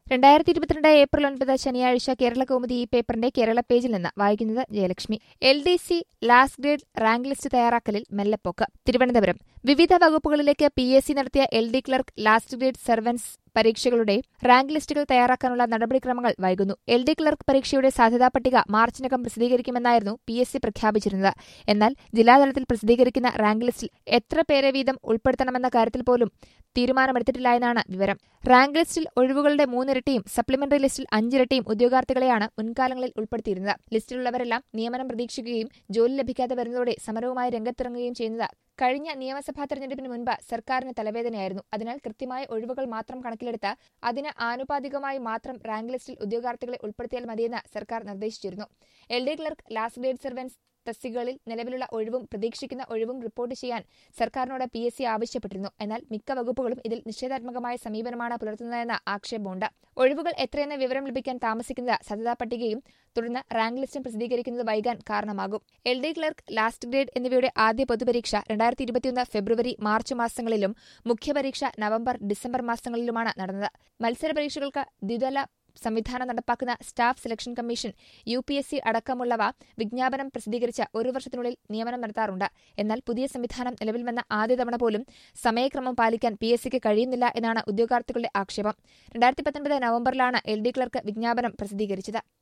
രണ്ടായിരത്തി ഇരുപത്തിരണ്ട് ഏപ്രിൽ ഒൻപത് ശനിയാഴ്ച കേരള കൗമുദി ഈ പേപ്പറിന്റെ കേരള പേജിൽ നിന്ന് വായിക്കുന്നത് Jayalakshmi L D C last grade rank list തയ്യാറാക്കലിൽ മെല്ലെപ്പോക്ക് തിരുവനന്തപുരം വിവിധ വകുപ്പുകളിലേക്ക് പി എസ് സി നടത്തിയ L D clerk last grade servants പരീക്ഷകളുടെ റാങ്ക് ലിസ്റ്റുകൾ തയ്യാറാക്കാനുള്ള നടപടിക്രമങ്ങൾ വൈകുന്നു എൽ ഡി ക്ലർക്ക് പരീക്ഷയുടെ സാധ്യതാ പട്ടിക മാർച്ചിനകം പ്രസിദ്ധീകരിക്കുമെന്നായിരുന്നു പി എസ് സി പ്രഖ്യാപിച്ചിരുന്നത് എന്നാൽ ജില്ലാതലത്തിൽ പ്രസിദ്ധീകരിക്കുന്ന റാങ്ക് ലിസ്റ്റിൽ എത്ര പേരെ വീതം ഉൾപ്പെടുത്തണമെന്ന കാര്യത്തിൽ പോലും തീരുമാനമെടുത്തിട്ടില്ല എന്നാണ് വിവരം റാങ്ക് ലിസ്റ്റിൽ ഒഴിവുകളുടെ മൂന്നിരട്ടിയും സപ്ലിമെന്ററി ലിസ്റ്റിൽ അഞ്ചിരട്ടിയും ഉദ്യോഗാർത്ഥികളെയാണ് മുൻകാലങ്ങളിൽ ഉൾപ്പെടുത്തിയിരുന്നത് ലിസ്റ്റിലുള്ളവരെല്ലാം നിയമനം പ്രതീക്ഷിക്കുകയും ജോലി ലഭിക്കാതെ വരുന്നതോടെ സമരവുമായി രംഗത്തിറങ്ങുകയും ചെയ്യുന്നത് കഴിഞ്ഞ നിയമസഭാ തെരഞ്ഞെടുപ്പിന് മുൻപ് സർക്കാരിന് തലവേദനയായിരുന്നു അതിനാൽ കൃത്യമായ ഒഴിവുകൾ മാത്രം കണക്കിലെടുത്ത് അതിന് ആനുപാതികമായി മാത്രം റാങ്ക് ലിസ്റ്റിൽ ഉദ്യോഗാർത്ഥികളെ ഉൾപ്പെടുത്തിയാൽ മതിയെന്ന് സർക്കാർ നിർദ്ദേശിച്ചിരുന്നു L D clerk last grade servants തസ്തികകളിൽ നിലവിലുള്ള ഒഴിവും പ്രതീക്ഷിക്കുന്ന ഒഴിവും റിപ്പോർട്ട് ചെയ്യാൻ സർക്കാരിനോട് പി എസ് സി ആവശ്യപ്പെട്ടിരുന്നു എന്നാൽ മിക്ക വകുപ്പുകളും ഇതിൽ നിഷേധാത്മകമായ സമീപനമാണ് പുലർത്തുന്നതെന്ന ആക്ഷേപമുണ്ട് ഒഴിവുകൾ എത്രയെന്ന വിവരം ലഭിക്കാൻ താമസിക്കുന്നത് സാധ്യതാ പട്ടികയും തുടർന്ന് റാങ്ക് ലിസ്റ്റും പ്രസിദ്ധീകരിക്കുന്നത് വൈകാൻ കാരണമാകും L D clerk last grade എന്നിവയുടെ ആദ്യ പൊതുപരീക്ഷ രണ്ടായിരത്തി ഇരുപത്തിയൊന്ന് ഫെബ്രുവരി മാർച്ച് മാസങ്ങളിലും മുഖ്യപരീക്ഷ നവംബർ ഡിസംബർ മാസങ്ങളിലുമാണ് നടന്നത് മത്സര പരീക്ഷകൾക്ക് ദ്വിതല സംവിധാനം നടപ്പാക്കുന്ന staff selection commission U P S C അടക്കമുള്ളവ വിജ്ഞാപനം പ്രസിദ്ധീകരിച്ച ഒരു വർഷത്തിനുള്ളിൽ നിയമനം നടത്താറുണ്ട് എന്നാൽ പുതിയ സംവിധാനം നിലവിൽ വന്ന ആദ്യ തവണ പോലും സമയക്രമം പാലിക്കാൻ പി എസ് സിക്ക് കഴിയുന്നില്ല എന്നാണ് ഉദ്യോഗാർത്ഥികളുടെ ആക്ഷേപം രണ്ടായിരത്തി പത്തൊൻപത് നവംബറിലാണ് എൽ ഡി ക്ലർക്ക് വിജ്ഞാപനം പ്രസിദ്ധീകരിച്ചത്